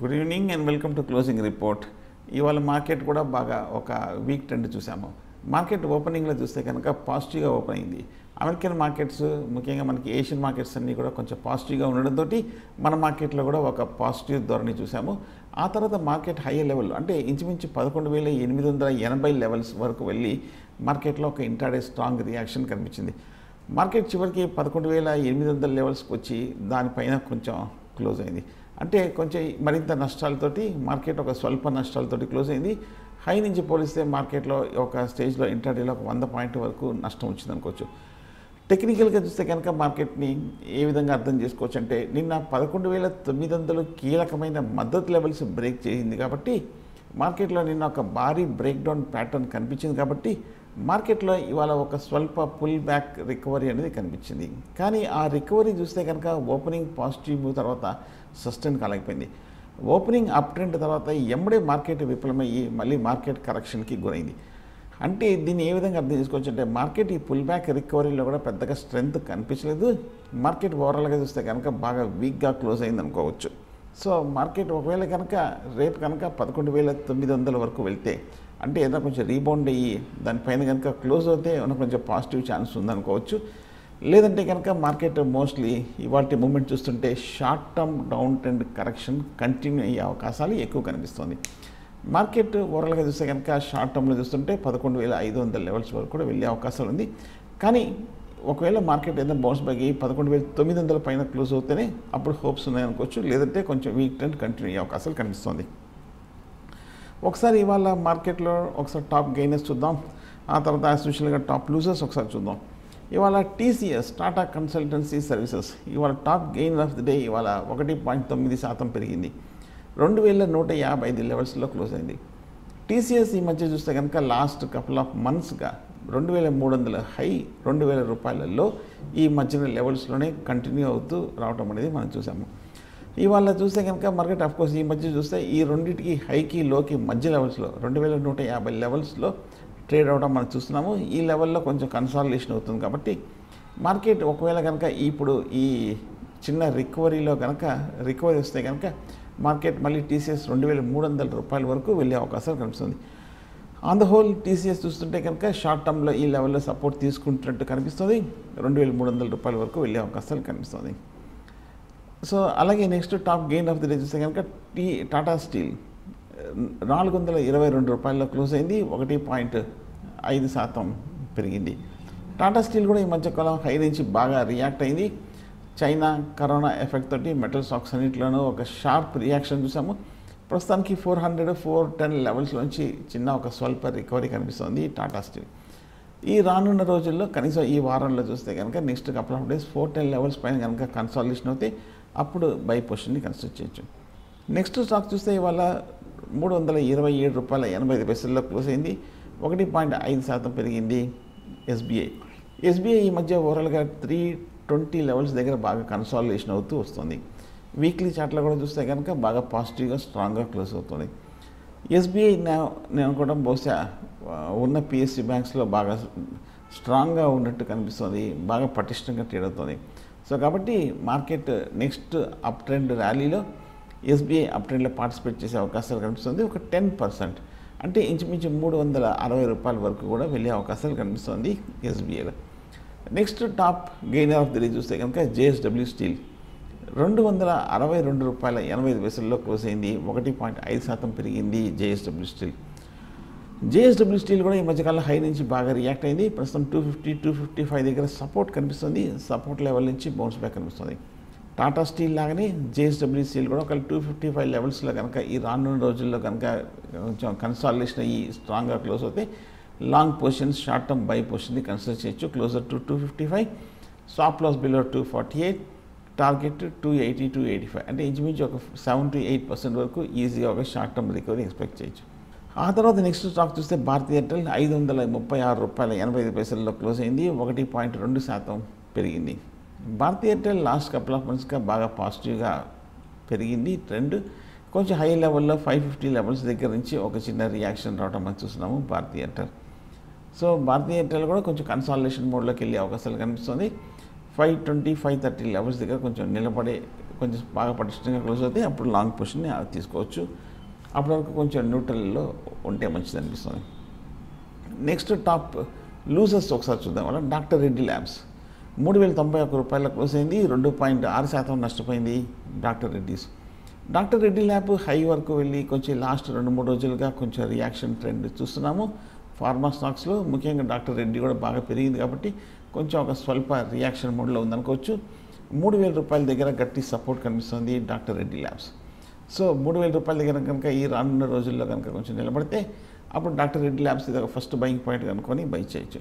good evening and welcome to closing report ఇవాళ market కూడా బాగా ఒక వీక్ ట్రెండ్ చూసాము మార్కెట్ ఓపెనింగ్లో చూస్తే కనుక పాజిటివ్గా ఓపెన్ అయింది అమెరికన్ మార్కెట్స్ ముఖ్యంగా మనకి ఏషియన్ మార్కెట్స్ అన్నీ కూడా కొంచెం పాజిటివ్గా ఉండడంతో మన మార్కెట్లో కూడా ఒక పాజిటివ్ ధోరణి చూసాము ఆ తర్వాత మార్కెట్ హైయర్ లెవెల్ అంటే ఇంచుమించు పదకొండు వేల ఎనిమిది వందల ఎనభై లెవెల్స్ వరకు వెళ్ళి మార్కెట్లో ఒక ఇంటాడే స్ట్రాంగ్ రియాక్షన్ కనిపించింది మార్కెట్ చివరికి పదకొండు వేల ఎనిమిది వందల లెవెల్స్కి వచ్చి దానిపైన కొంచెం క్లోజ్ అయింది అంటే కొంచెం మరింత నష్టాలతోటి మార్కెట్ ఒక స్వల్ప నష్టాలతోటి క్లోజ్ అయింది హై నుంచి పోలిస్తే మార్కెట్లో ఒక స్టేజ్లో ఇంటర్డేలో ఒక వంద పాయింట్ వరకు నష్టం వచ్చింది అనుకోవచ్చు టెక్నికల్గా చూస్తే కనుక మార్కెట్ని ఏ విధంగా అర్థం చేసుకోవచ్చు అంటే నిన్న పదకొండు వేల తొమ్మిది వందలు కీలకమైన మద్దతు లెవెల్స్ బ్రేక్ చేసింది కాబట్టి మార్కెట్లో నిన్న ఒక భారీ బ్రేక్ డౌన్ ప్యాటర్న్ కనిపించింది కాబట్టి మార్కెట్లో ఇవాళ ఒక స్వల్ప పుల్ బ్యాక్ రికవరీ అనేది కనిపించింది కానీ ఆ రికవరీ చూస్తే కనుక ఓపెనింగ్ పాజిటివ్ తర్వాత సస్టైన్ కాలేకపోయింది ఓపెనింగ్ అప్ ట్రెండ్ తర్వాత ఎమ్మడే మార్కెట్ విఫలమయ్యి మళ్ళీ మార్కెట్ కరెక్షన్కి గురైంది అంటే దీన్ని ఏ విధంగా అర్థం చేసుకోవచ్చు అంటే మార్కెట్ ఈ పుల్ బ్యాక్ రికవరీలో కూడా పెద్దగా స్ట్రెంగ్త్ కనిపించలేదు మార్కెట్ ఓవరాల్గా చూస్తే కనుక బాగా వీక్గా క్లోజ్ అయింది అనుకోవచ్చు సో మార్కెట్ ఒకవేళ కనుక రేపు కనుక పదకొండు వేల తొమ్మిది వందల వరకు వెళ్తే అంటే ఏదైనా కొంచెం రీబౌండ్ అయ్యి దానిపైన కనుక క్లోజ్ అవుతే ఏమైనా కొంచెం పాజిటివ్ ఛాన్స్ ఉందనుకోవచ్చు లేదంటే కనుక మార్కెట్ మోస్ట్లీ ఇవాటి మూమెంట్ చూస్తుంటే short term down trend correction continue అయ్యే అవకాశాలు ఎక్కువ కనిపిస్తుంది మార్కెట్ ఓవరాల్గా చూస్తే కనుక షార్ట్ టర్మ్లో చూస్తుంటే పదకొండు వేల ఐదు వందల లెవెల్స్ వరకు కూడా వెళ్ళే అవకాశాలు ఉంది కానీ ఒకవేళ మార్కెట్ ఏదైనా బౌన్స్ బ్యాక్ అయ్యి పదకొండు వేల తొమ్మిది వందల పైన క్లోజ్ అవుతేనే అప్పుడు హోప్స్ ఉన్నాయనుకోవచ్చు లేదంటే కొంచెం వీక్ ట్రెండ్ కంటిన్యూ అయ్యే అవకాశాలు కనిపిస్తుంది ఒకసారి ఇవాళ మార్కెట్లో ఒకసారి టాప్ గెయినర్స్ చూద్దాం ఆ తర్వాత యాజ్ టాప్ లూజర్స్ ఒకసారి చూద్దాం ఇవాళ టీసీఎస్ టాటా కన్సల్టెన్సీ సర్వీసెస్ ఇవాళ top gain of the day ఇవాళ ఒకటి పాయింట్ తొమ్మిది శాతం పెరిగింది రెండు వేల నూట యాభై ఐదు లెవెల్స్లో క్లోజ్ అయింది టీసీఎస్ ఈ మధ్య చూస్తే కనుక లాస్ట్ కపుల్ ఆఫ్ మంత్స్గా రెండు వేల మూడు వందల హై రెండు వేల రూపాయలలో ఈ మధ్యన లెవెల్స్లోనే కంటిన్యూ అవుతూ రావటం అనేది మనం చూసాము ఇవాళ చూస్తే కనుక మార్కెట్ కోర్స్ ఈ మధ్య చూస్తే ఈ రెండింటికి హైకి లోకి మధ్య లెవెల్స్లో రెండు వేల నూట యాభై లెవెల్స్లో ట్రేడ్ అవడం మనం చూస్తున్నాము ఈ లెవెల్లో కొంచెం కన్సాలిడేషన్ అవుతుంది కాబట్టి మార్కెట్ ఒకవేళ కనుక ఇప్పుడు ఈ చిన్న రికవరీలో కనుక రికవరీ వస్తే కనుక మార్కెట్ మళ్ళీ టీసీఎస్ రెండు వేల మూడు వందల రూపాయల వరకు వెళ్ళే అవకాశాలు కనిపిస్తుంది ఆన్ ద హోల్ టీసీఎస్ చూస్తుంటే కనుక షార్ట్ టర్మ్లో ఈ లెవెల్లో సపోర్ట్ తీసుకుంటున్నట్టు కనిపిస్తుంది రెండు వేల మూడు వందల రూపాయల వరకు వెళ్ళే అవకాశాలు కనిపిస్తుంది సో అలాగే next top gain of the day చూస్తే కనుక టీ టాటా స్టీల్ నాలుగు వందల ఇరవై రెండు రూపాయల్లో క్లోజ్ అయింది ఒకటి పాయింట్ ఐదు శాతం పెరిగింది టాటా స్టీల్ కూడా ఈ మధ్యకాలం హై నుంచి బాగా రియాక్ట్ అయింది చైనా కరోనా ఎఫెక్ట్ తోటి మెటల్ స్టాక్స్ అన్నింటిలోనూ ఒక షార్ప్ రియాక్షన్ చూసాము ప్రస్తుతానికి four hundred four ten levels నుంచి చిన్న ఒక స్వల్ప రికవరీ కనిపిస్తుంది టాటా స్టీల్ ఈ రానున్న రోజుల్లో కనీసం ఈ వారంలో చూస్తే కనుక next couple of days four ten levels పైన కనుక కన్సాలిడేషన్ అవుతే అప్పుడు బై పొజిషన్ని కన్సిడర్ చేయొచ్చు నెక్స్ట్ స్టాక్ చూస్తే ఇవాళ మూడు వందల ఇరవై ఏడు రూపాయల ఎనభై ఐదు పైసల్లో క్లోజ్ అయింది ఒకటి పాయింట్ ఐదు శాతం పెరిగింది ఎస్బీఐ ఎస్బీఐ ఈ మధ్య ఓవరాల్గా త్రీ ట్వంటీ లెవెల్స్ దగ్గర బాగా కన్సాలిడేషన్ అవుతూ వస్తుంది వీక్లీ చార్ట్లో కూడా చూస్తే కనుక బాగా పాజిటివ్గా స్ట్రాంగ్గా క్లోజ్ అవుతుంది ఎస్బీఐ నేను అనుకోవడం బహుశా ఉన్న పిఎస్సి బ్యాంక్స్లో బాగా స్ట్రాంగ్గా ఉన్నట్టు కనిపిస్తుంది బాగా పటిష్టంగా ట్రేడ్ అవుతుంది సో కాబట్టి మార్కెట్ నెక్స్ట్ అప్ ట్రెండ్ ర్యాలీలో ఎస్బీఐ అప్ ట్రెండ్లో పార్టిసిపేట్ చేసే అవకాశాలు కనిపిస్తుంది ఒక టెన్ పర్సెంట్ అంటే ఇంచుమించు మూడు వందల అరవై రూపాయల వరకు కూడా వెళ్ళే అవకాశాలు కనిపిస్తుంది ఎస్బీఐలో next top gainer of the day చూస్తే కనుక జేఎస్డబ్ల్యూ స్టీల్ రెండు వందల అరవై రెండు రూపాయల ఎనభై ఐదు పైసల్లో క్లోజ్ అయింది ఒకటి పాయింట్ ఐదు శాతం పెరిగింది జేఎస్డబ్ల్యూ స్టీల్ జేఎస్డబ్ల్యూ స్టీల్ కూడా ఈ మధ్యకాలం హై నుంచి బాగా రియాక్ట్ అయింది ప్రస్తుతం two fifty two fifty five దగ్గర సపోర్ట్ కనిపిస్తుంది సపోర్ట్ లెవెల్ నుంచి బౌన్స్ బ్యాక్ కనిపిస్తుంది టాటా స్టీల్ లాగానే జేఎస్డబ్ల్యూ స్టీల్ కూడా ఒక టూ ఫిఫ్టీ ఫైవ్ లెవెల్స్లో కనుక ఈ రానున్న రోజుల్లో కనుక కొంచెం కన్సాలిడేషన్ అయ్యి స్ట్రాంగ్గా క్లోజ్ అవుతే long positions short term buy పొజిషన్ని కన్సిడర్ చేయొచ్చు closer to two fifty five stop loss below two forty eight target two eighty two eighty five అంటే ఇంచుమించు ఒక సెవెన్ టు ఎయిట్ పర్సెంట్ వరకు ఈజీగా ఒక షార్ట్ టర్మ్ రికవరీ ఎక్స్పెక్ట్ చేయొచ్చు ఆ తర్వాత నెక్స్ట్ స్టాక్ చూస్తే భారతీయ ఎయిర్టెల్ ఐదు వందల ముప్పై ఆరు రూపాయల ఎనభై ఐదు పైసల్లో క్లోజ్ అయింది ఒకటి పాయింట్ రెండు శాతం పెరిగింది Bharatiya Airtel last couple of మంత్స్గా బాగా పాజిటివ్గా పెరిగింది ట్రెండ్ కొంచెం హై లెవెల్లో ఫైవ్ ఫిఫ్టీ లెవెల్స్ దగ్గర నుంచి ఒక చిన్న రియాక్షన్ రావడం మనం చూస్తున్నాము Bharatiya Airtel so Bharatiya Airtel కూడా కొంచెం కన్సాలిడేషన్ మోడ్లోకి వెళ్ళే అవకాశాలు కనిపిస్తుంది five twenty five thirty levels దగ్గర కొంచెం నిలబడే కొంచెం బాగా పటిష్టంగా క్లోజ్ అవుతే అప్పుడు లాంగ్ పొజిషన్ని తీసుకోవచ్చు అప్పటి వరకు కొంచెం న్యూట్రల్లో ఉంటే మంచిది అనిపిస్తుంది నెక్స్ట్ టాప్ లూజర్స్ ఒకసారి చూద్దాం వల్ల డాక్టర్ రెడ్డి ల్యాబ్స్ మూడు వేల తొంభై ఒక్క రూపాయల క్లోజ్ అయింది రెండు పాయింట్ ఆరు శాతం నష్టపోయింది doctor Reddy's doctor Reddy lab high వరకు వెళ్ళి కొంచెం లాస్ట్ రెండు మూడు రోజులుగా కొంచెం రియాక్షన్ ట్రెండ్ చూస్తున్నాము ఫార్మా స్టాక్స్లో ముఖ్యంగా డాక్టర్ రెడ్డి కూడా బాగా పెరిగింది కాబట్టి కొంచెం ఒక స్వల్ప రియాక్షన్ మోడ్లో ఉందనుకోవచ్చు మూడు వేల రూపాయల దగ్గర గట్టి సపోర్ట్ కనిపిస్తుంది డాక్టర్ రెడ్డి ల్యాబ్స్ సో మూడు వేల రూపాయల దగ్గర కనుక ఈ రానున్న రోజుల్లో కనుక కొంచెం నిలబడితే అప్పుడు డాక్టర్ రెడ్డి ల్యాబ్స్ ఇది ఒక ఫస్ట్ బయింగ్ పాయింట్ కనుక్కొని బై చేయొచ్చు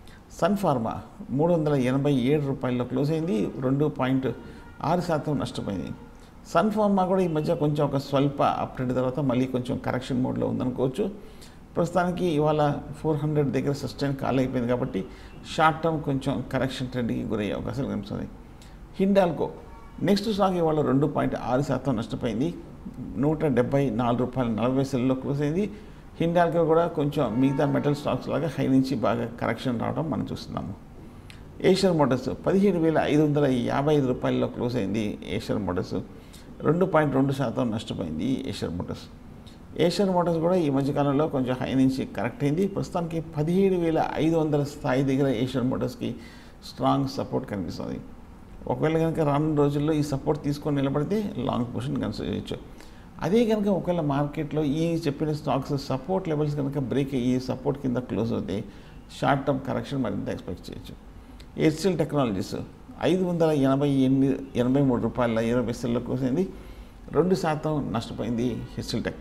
సన్ ఫార్మా మూడు వందల ఎనభై ఏడు రూపాయల్లో క్లోజ్ అయింది రెండు పాయింట్ ఆరు శాతం నష్టపోయింది సన్ ఫార్మా కూడా ఈ మధ్య కొంచెం ఒక స్వల్ప అప్డేట్ తర్వాత మళ్ళీ కొంచెం కరెక్షన్ మోడ్లో ఉందనుకోవచ్చు ప్రస్తుతానికి ఇవాళ ఫోర్ హండ్రెడ్ దగ్గర సస్టైన్ కాల్ అయిపోయింది కాబట్టి షార్ట్ టర్మ్ కొంచెం కరెక్షన్ ట్రెండ్కి గురయ్యే అవకాశాలు కనిపిస్తుంది హిండాల్కో నెక్స్ట్ స్టాక్ ఇవాళ రెండు పాయింట్ ఆరు శాతం నష్టపోయింది నూట డెబ్బై నాలుగు రూపాయల నలభై సెల్లో క్లోజ్ అయింది హిండాల్కో కూడా కొంచెం మిగతా మెటల్ స్టాక్స్ లాగా హై నుంచి బాగా కరెక్షన్ రావడం మనం చూస్తున్నాము ఏషియర్ మోటార్స్ పదిహేడు వేల ఐదు వందల యాభై ఐదు రూపాయల్లో క్లోజ్ అయింది ఏషియర్ మోటార్స్ రెండు పాయింట్ రెండు శాతం నష్టపోయింది ఏషియర్ మోటార్స్ ఏషియర్ మోటార్స్ కూడా ఈ మధ్యకాలంలో కొంచెం హై నుంచి కరెక్ట్ అయింది ప్రస్తుతానికి పదిహేడు వేల ఐదు వందల స్థాయి దగ్గర ఏషియర్ మోటార్స్కి స్ట్రాంగ్ సపోర్ట్ కనిపిస్తుంది ఒకవేళ కనుక రానున్న రోజుల్లో ఈ సపోర్ట్ తీసుకొని నిలబడితే లాంగ్ పొజిషన్ కన్సిడర్ చేయొచ్చు అదే కనుక ఒకవేళ మార్కెట్లో ఈ చెప్పిన స్టాక్స్ సపోర్ట్ లెవెల్స్ కనుక బ్రేక్ అయ్యి సపోర్ట్ కింద క్లోజ్ అవుతే షార్ట్ టర్మ్ కరెక్షన్ మరింత ఎక్స్పెక్ట్ చేయొచ్చు హెచ్ఎల్ టెక్నాలజీస్ ఐదు వందల ఎనభై ఎనిమిది ఎనభై మూడు రూపాయల ఇరవై పైసల్లో కోసింది రెండు శాతం నష్టపోయింది హెచ్ఎల్ టెక్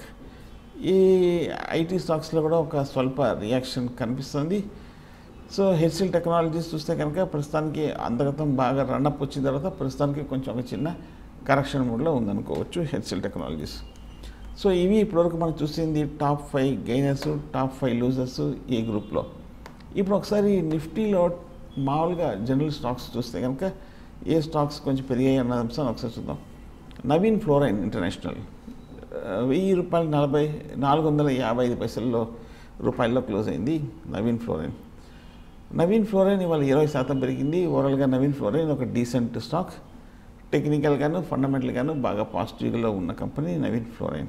ఈ ఐటీ స్టాక్స్లో కూడా ఒక స్వల్ప రియాక్షన్ కనిపిస్తుంది సో హెచ్ఎల్ టెక్నాలజీస్ చూస్తే కనుక ప్రస్తుతానికి అంతగతం బాగా రన్అప్ వచ్చిన తర్వాత ప్రస్తుతానికి కొంచెం ఒక చిన్న కరెక్షన్ మోడ్లో ఉందనుకోవచ్చు హెచ్ఎల్ టెక్నాలజీస్ సో ఇవి ఇప్పటివరకు మనం చూసింది top five gainers top five losers A గ్రూప్లో ఇప్పుడు ఒకసారి నిఫ్టీలో మామూలుగా జనరల్ స్టాక్స్ చూస్తే కనుక ఏ స్టాక్స్ కొంచెం పెరిగాయి అన్న అంశాన్ని ఒకసారి చూద్దాం నవీన్ ఫ్లోరైన్ ఇంటర్నేషనల్ ఆ, వెయ్యి రూపాయలు నలభై నాలుగు వందల యాభై ఐదు పైసల్లో రూపాయల్లో క్లోజ్ అయింది నవీన్ ఫ్లోరైన్ నవీన్ ఫ్లోరైన్ ఇవాళ ఇరవై శాతం పెరిగింది ఓవరాల్గా నవీన్ ఫ్లోరైన్ ఒక డీసెంట్ స్టాక్ టెక్నికల్గాను ఫండమెంటల్గాను బాగా పాజిటివ్గా ఉన్న కంపెనీ నవీన్ ఫ్లోరైన్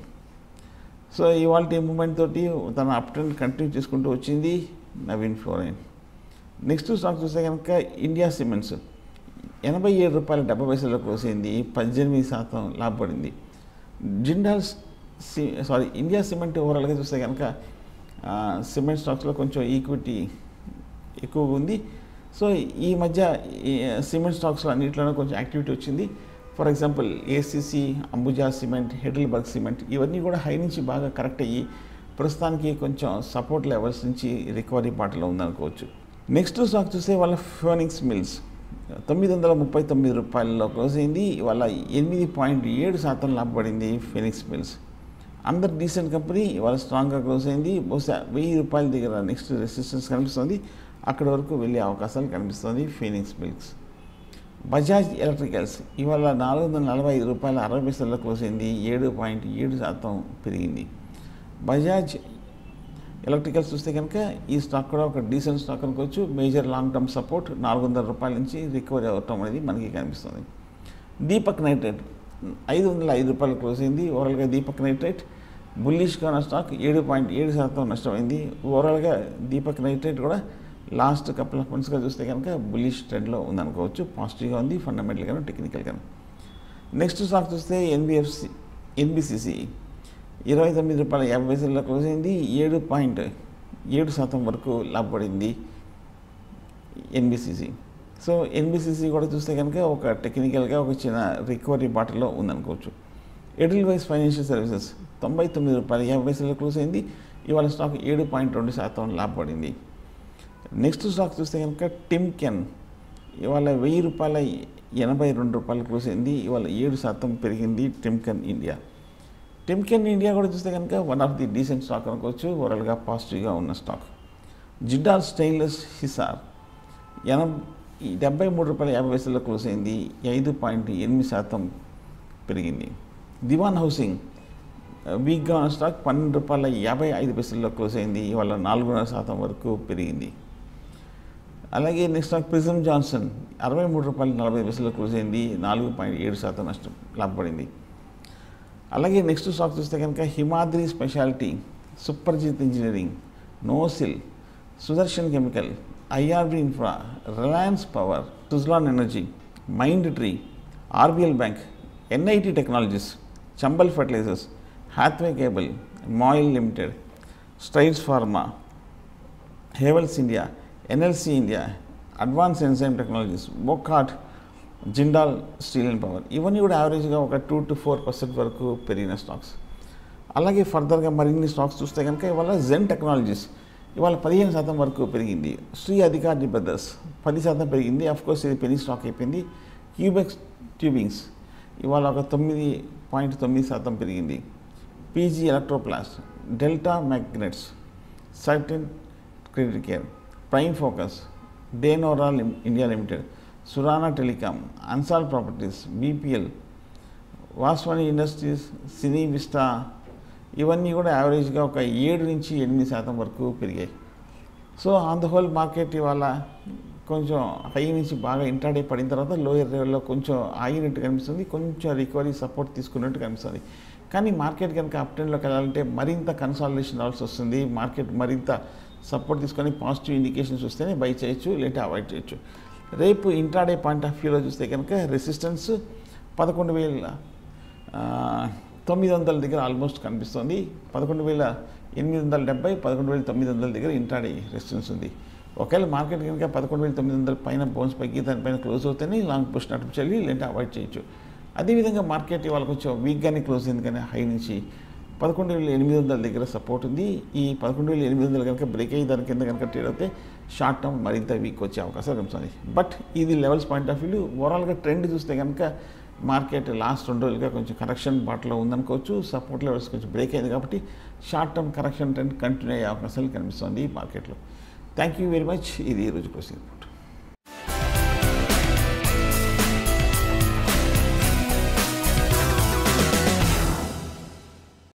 సో ఇవాళ మూమెంట్ తోటి తన అప్ ట్రెండ్ కంటిన్యూ చేసుకుంటూ వచ్చింది నవీన్ ఫ్లోరైన్ నెక్స్ట్ స్టాక్ చూస్తే కనుక ఇండియా సిమెంట్స్ ఎనభై ఏడు రూపాయల డెబ్బై పైసల్లో క్లోజ్ అయింది పద్దెనిమిది శాతం లాభపడింది Jindal C sorry India Cement ఓవరాల్గా చూస్తే కనుక ఆ, సిమెంట్ స్టాక్స్లో కొంచెం ఈక్విటీ ఎక్కువగా ఉంది సో ఈ మధ్య ఈ సిమెంట్ స్టాక్స్లో అన్నింటిలోనూ కొంచెం యాక్టివిటీ వచ్చింది for example A C C Ambuja cement Heidelberg cement ఇవన్నీ కూడా హై నుంచి బాగా కరెక్ట్ అయ్యి ప్రస్తుతానికి కొంచెం సపోర్ట్ లెవెల్స్ నుంచి రికవరీ బాటలో ఉందనుకోవచ్చు నెక్స్ట్ స్టాక్ చూస్తే వాళ్ళ ఫోనిక్స్ మిల్స్ తొమ్మిది వందల ముప్పై తొమ్మిది రూపాయలలో క్లోజ్ అయింది వాళ్ళ ఎనిమిది పాయింట్ ఏడు శాతం లాభపడింది ఫెనిక్స్ మిల్స్ అందరు డీసెంట్ కంపెనీ ఇవాళ స్ట్రాంగ్గా క్లోజ్ అయింది బహుశా వెయ్యి రూపాయల దగ్గర నెక్స్ట్ రెసిస్టెన్స్ కనిపిస్తుంది అక్కడ వరకు వెళ్ళే అవకాశాలు కనిపిస్తుంది ఫీనిక్స్ మిల్క్స్ బజాజ్ ఎలక్ట్రికల్స్ ఇవాళ నాలుగు వందల నలభై ఐదు రూపాయల అరవై పైసల్లో క్లోజ్ అయింది ఏడు పాయింట్ ఏడు శాతం పెరిగింది బజాజ్ ఎలక్ట్రికల్స్ చూస్తే కనుక ఈ స్టాక్ కూడా ఒక డీసెంట్ స్టాక్ అనుకోవచ్చు మేజర్ లాంగ్ టర్మ్ సపోర్ట్ నాలుగు వందల రూపాయల నుంచి రికవరీ అవటం అనేది మనకి కనిపిస్తుంది దీపక్ నైట్రేట్ ఐదు వందల ఐదు రూపాయలు క్లోజ్ అయింది ఓవరాల్గా దీపక్ నైట్రేట్ బుల్లిష్గా ఉన్న స్టాక్ ఏడు పాయింట్ ఏడు శాతం నష్టమైంది ఓవరాల్గా దీపక్ నైట్రేట్ కూడా లాస్ట్ కపుల్ ఆఫ్ మంత్స్గా చూస్తే కనుక బుల్లిష్ ట్రెండ్లో ఉందనుకోవచ్చు పాజిటివ్గా ఉంది ఫండమెంటల్గాను టెక్నికల్గాను నెక్స్ట్ స్టాక్ చూస్తే ఎన్బిఎఫ్సి ఎన్బిసిసి ఇరవై తొమ్మిది రూపాయల యాభై పైసల్లో క్లోజ్ అయింది ఏడు పాయింట్ ఏడు శాతం వరకు లాభపడింది ఎన్బిసిసి సో ఎన్బిసిసి కూడా చూస్తే కనుక ఒక టెక్నికల్గా ఒక చిన్న రికవరీ బాటలో ఉందనుకోవచ్చు ఎడిల్ వైస్ ఫైనాన్షియల్ సర్వీసెస్ తొంభై తొమ్మిది రూపాయల యాభై పైసల్లో క్లోజ్ అయింది ఇవాళ స్టాక్ ఏడు పాయింట్ రెండు శాతం లాభపడింది నెక్స్ట్ స్టాక్ చూస్తే కనుక టిమ్ కెన్ ఇవాళ వెయ్యి రూపాయల ఎనభై రెండు రూపాయలు క్లోజ్ అయింది ఇవాళ ఏడు శాతం పెరిగింది టిమ్కెన్ ఇండియా టిమ్కెన్ ఇండియా కూడా చూస్తే కనుక one of the decent stock అనుకోవచ్చు ఓవరాల్గా పాజిటివ్గా ఉన్న స్టాక్ జిడ్డాల్ స్టెయిన్లెస్ హిసార్ ఎనభై డెబ్బై మూడు రూపాయల యాభై పైసల్లో క్లోజ్ అయింది ఐదు పాయింట్ ఎనిమిది శాతం పెరిగింది దివాన్ హౌసింగ్ వీక్గా ఉన్న స్టాక్ పన్నెండు రూపాయల యాభై ఐదు పైసల్లో క్లోజ్ అయింది ఇవాళ నాలుగున్నర శాతం వరకు పెరిగింది అలాగే నెక్స్ట్ స్టాక్ ప్రిజమ్ జాన్సన్ అరవై మూడు రూపాయల నలభై పైసల్లో క్లోజ్ అయింది నాలుగు పాయింట్ ఏడు శాతం నష్టం లాభపడింది అలాగే నెక్స్ట్ స్టాక్ చూస్తే కనుక Himadri Speciality Suprajit Engineering NOCIL Sudarshan Chemical I R B Infra Reliance Power Suzlon Energy Mindtree R B L Bank N I T Technologies Chambal Fertilisers Hathway Cable MOIL Limited Strides Pharma Havells India N L C India Advance Enzyme Technologies బొక్హాట్ Jindal Steel and Power ఇవన్నీ కూడా యావరేజ్గా ఒక two to four percent వరకు పెరిగిన stocks అలాగే ఫర్దర్గా మరిన్ని స్టాక్స్ చూస్తే కనుక ఇవాళ జెన్ టెక్నాలజీస్ ఇవాళ పదిహేను శాతం వరకు పెరిగింది శ్రీ అధికారి బ్రదర్స్ పది శాతం పెరిగింది కోర్స్ ఇది పెనీ స్టాక్ అయిపోయింది క్యూబెక్స్ ట్యూబింగ్స్ ఇవాళ ఒక తొమ్మిది పాయింట్ తొమ్మిది శాతం పెరిగింది P G Electroplast Delta Magnets certain Credit Care Prime Focus De Nora Lim India Limited Surana Telecom Ansal Properties B P L Vaswani Industries Cine Vista ఇవన్నీ కూడా యావరేజ్గా ఒక ఏడు నుంచి ఎనిమిది శాతం వరకు పెరిగాయి so on the whole market ఇవాళ కొంచెం హై నుంచి బాగా ఇంటాడే పడిన తర్వాత లోయర్ లెవెల్లో కొంచెం ఆగినట్టు కనిపిస్తుంది కొంచెం రికవరీ సపోర్ట్ తీసుకున్నట్టు కనిపిస్తుంది కానీ మార్కెట్ కనుక అప్ ట్రెండ్లోకి వెళ్ళాలంటే మరింత కన్సాలిడేషన్ రావాల్సి వస్తుంది మార్కెట్ మరింత సపోర్ట్ తీసుకొని పాజిటివ్ ఇండికేషన్స్ వస్తేనే బై చేయొచ్చు లేదంటే అవాయిడ్ చేయొచ్చు రేపు ఇంట్రాడే పాయింట్ ఆఫ్ వ్యూలో చూస్తే కనుక రెసిస్టెన్స్ పదకొండు వేల ఆ, తొమ్మిది వందల దగ్గర ఆల్మోస్ట్ కనిపిస్తుంది పదకొండు వేల ఎనిమిది వందల డెబ్బై పదకొండు వేల తొమ్మిది వందల దగ్గర ఇంట్రాడే రెసిస్టెన్స్ ఉంది ఒకవేళ మార్కెట్ కనుక పదకొండు వేల తొమ్మిది వందల పైన బౌన్స్ పైకి దానిపైన క్లోజ్ అవుతేనే లాంగ్ పుష్ నటు చెల్లి లేదంటే అవాయిడ్ చేయొచ్చు అదేవిధంగా మార్కెట్ ఇవాళ కొంచెం వీక్గానే క్లోజ్ అయింది కానీ హై నుంచి పదకొండు వేల ఎనిమిది వందల దగ్గర సపోర్ట్ ఉంది ఈ పదకొండు వేల ఎనిమిది వందలు కనుక బ్రేక్ అయ్యి దాని కింద కనుక ట్రేడ్ అవుతే షార్ట్ టర్మ్ మరింత వీక్ వచ్చే అవకాశాలు కనిపిస్తుంది బట్ ఇది లెవెల్స్ పాయింట్ ఆఫ్ వ్యూ ఓవరాల్గా ట్రెండ్ చూస్తే కనుక మార్కెట్ లాస్ట్ రెండు రోజులుగా కొంచెం కరెక్షన్ బాటలో ఉందనుకోవచ్చు సపోర్ట్ లెవెల్స్ కొంచెం బ్రేక్ అయింది కాబట్టి short term correction trend continue అయ్యే అవకాశాలు కనిపిస్తుంది ఈ మార్కెట్లో థ్యాంక్ యూ వెరీ మచ్ ఇది ఈ రోజు క్వశ్చన్